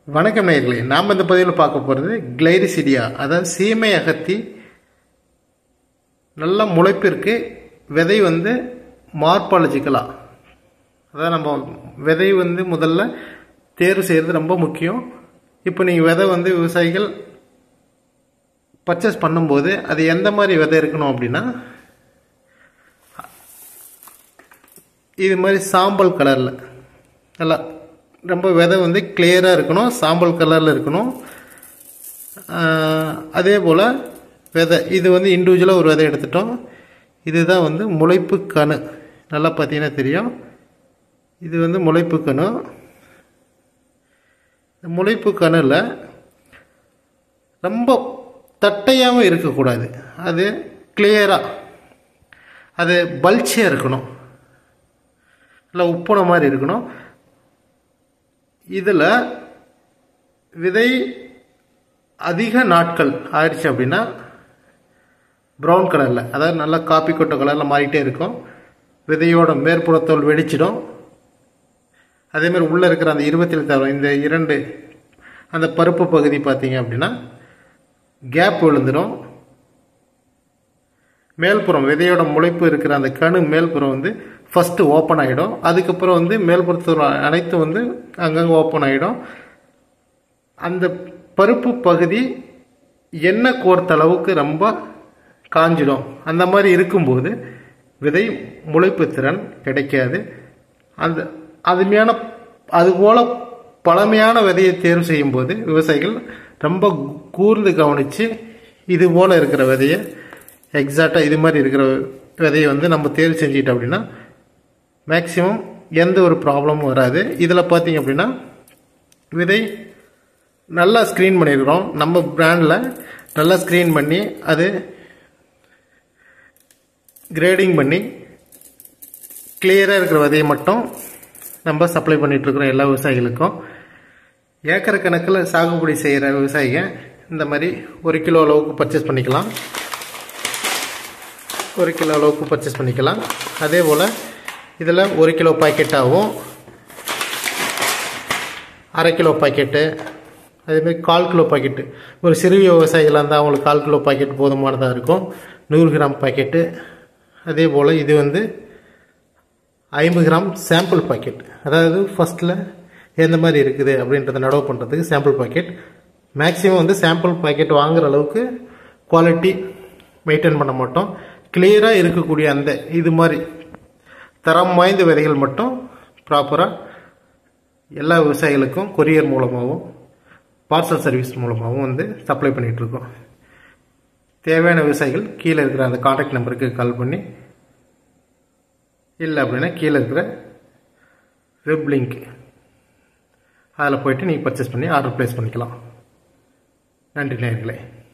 வணக்கம் நேயர்களே நாம் இந்த பதிவில் பார்க்க போகிறது கிளைரிசிடியா அதாவது சீமை அகத்தி நல்ல முளைப்பிற்கு விதை வந்து மார்பாலஜிக்கலாக அதாவது நம்ம விதை வந்து முதல்ல தேர்வு செய்கிறது ரொம்ப முக்கியம் இப்போ நீங்கள் விதை வந்து விவசாயிகள் பர்ச்சேஸ் பண்ணும்போது அது எந்த மாதிரி விதை இருக்கணும் அப்படின்னா இது மாதிரி சாம்பல் கலரில் நல்லா ரொம்ப விதை வந்து கிளியராக இருக்கணும் சாம்பல் கலரில் இருக்கணும் ஆஹ் அதே போல் விதை இது வந்து இண்டிவிஜுவலாக ஒரு விதை எடுத்துட்டோம் இதுதான் வந்து முளைப்பு கணு நல்லா பார்த்தீங்கன்னா தெரியும் இது வந்து முளைப்பு கணு இந்த முளைப்பு கணுல ரொம்ப தட்டையாகவும் இருக்கக்கூடாது அது கிளியராக அது பல்ச்சியாக இருக்கணும் இல்லை உப்புன மாதிரி இருக்கணும் இதில் விதை அதிக நாட்கள் ஆயிடுச்சு அப்படின்னா ப்ரௌன் கலரில் அதாவது நல்லா காப்பி கொட்டை கலரில் மாறிட்டே இருக்கும் விதையோட மேற்புறத்தோல் வெடிச்சிடும் அதேமாதிரி உள்ளே இருக்கிற அந்த இருபத்தி தரம் இந்த இரண்டு அந்த பருப்பு பகுதி பார்த்தீங்க அப்படின்னா கேப் விழுந்துடும் மேல்புறம் விதையோட முளைப்பு இருக்கிற அந்த கணு மேல்புறம் வந்து ஃபஸ்ட்டு ஓப்பன் ஆகிடும் அதுக்கப்புறம் வந்து மேல்புறத்தோட அனைத்தும் வந்து அங்கங்கே ஓப்பன் ஆகிடும் அந்த பருப்பு பகுதி எண்ணெய் கோர்த்த அளவுக்கு ரொம்ப காஞ்சிடும் அந்த மாதிரி இருக்கும்போது விதை முளைப்பு திறன் கிடைக்காது அந்த அதுமையான அதுபோல் பழமையான விதையை தேர்வு செய்யும்போது விவசாயிகள் ரொம்ப கூர்ந்து கவனித்து இது போல் இருக்கிற விதையை எக்ஸாக்டாக இது மாதிரி இருக்கிற விதையை வந்து நம்ம தேர்வு செஞ்சிட்டோம் அப்படின்னா மேக்ஸிமம் எந்த ஒரு ப்ராப்ளமும் வராது இதில் பார்த்தீங்க அப்படின்னா விதை நல்லா ஸ்க்ரீன் பண்ணியிருக்கிறோம் நம்ம பிராண்டில் நல்லா ஸ்க்ரீன் பண்ணி அது கிரேடிங் பண்ணி கிளியராக இருக்கிற விதையை மட்டும் நம்ம சப்ளை பண்ணிகிட்ருக்குறோம் எல்லா விவசாயிகளுக்கும் ஏக்கர் கணக்கில் சாகுபடி செய்கிற விவசாயிங்க இந்த மாதிரி ஒரு கிலோ அளவுக்கு பர்ச்சேஸ் பண்ணிக்கலாம் ஒரு கிலோ அளவுக்கு பர்ச்சேஸ் பண்ணிக்கலாம் அதே போல் இதில் ஒரு கிலோ பாக்கெட்டாகவும் அரை கிலோ பாக்கெட்டு அதேமாதிரி கால் கிலோ பாக்கெட்டு ஒரு சிறு விவசாயிகளாக இருந்தால் அவங்களுக்கு கால் கிலோ பாக்கெட் போதுமானதாக இருக்கும் நூறு கிராம் பாக்கெட்டு அதே போல் இது வந்து ஐம்பது கிராம் சாம்பிள் பாக்கெட் அதாவது ஃபஸ்ட்டில் எந்த மாதிரி இருக்குது அப்படின்றத நடவு பண்ணுறதுக்கு சாம்பிள் பாக்கெட் மேக்ஸிமம் வந்து சாம்பிள் பாக்கெட் வாங்குற அளவுக்கு குவாலிட்டி மெயின்டைன் பண்ண மாட்டோம் கிளியராக இருக்கக்கூடிய அந்த இது மாதிரி தரம் வாய்ந்த விதைகள் மட்டும் ப்ராப்பராக எல்லா விவசாயிகளுக்கும் கொரியர் மூலமாகவும் பார்சல் சர்வீஸ் மூலமாகவும் வந்து சப்ளை பண்ணிகிட்ருக்கோம் தேவையான விவசாயிகள் கீழே இருக்கிற அந்த காண்டாக்ட் நம்பருக்கு கால் பண்ணி இல்லை அப்படின்னா கீழே இருக்கிற வெப் லிங்க் அதில் போயிட்டு நீங்கள் பர்ச்சேஸ் பண்ணி ஆர்டர் ப்ளேஸ் பண்ணிக்கலாம் நன்றி நேயர்களே